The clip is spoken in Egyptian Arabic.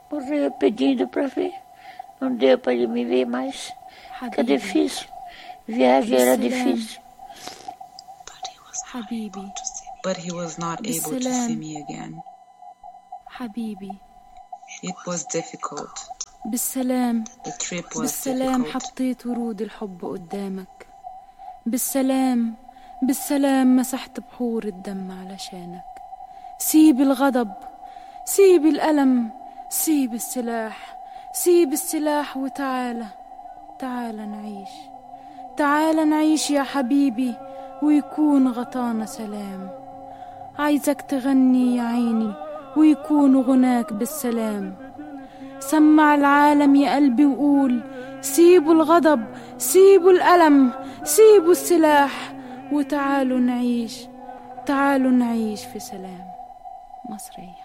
Morria pedindo para ver. Não deu para ele me ver mais. Que é difícil. Viagem era difícil. حبيبي But he was not able to بالسلام. see me again. حبيبي It was difficult. بالسلام The trip was بالسلام difficult. حطيت ورود الحب قدامك بالسلام بالسلام مسحت بحور الدم علشانك سيب الغضب سيب الألم سيب السلاح سيب السلاح وتعالى تعالى نعيش تعالى نعيش يا حبيبي ويكون غطانا سلام عايزك تغني يا عيني ويكون غناك بالسلام سمع العالم يا قلبي وقول سيبوا الغضب سيبوا الألم سيبوا السلاح وتعالوا نعيش تعالوا نعيش في سلام مصرية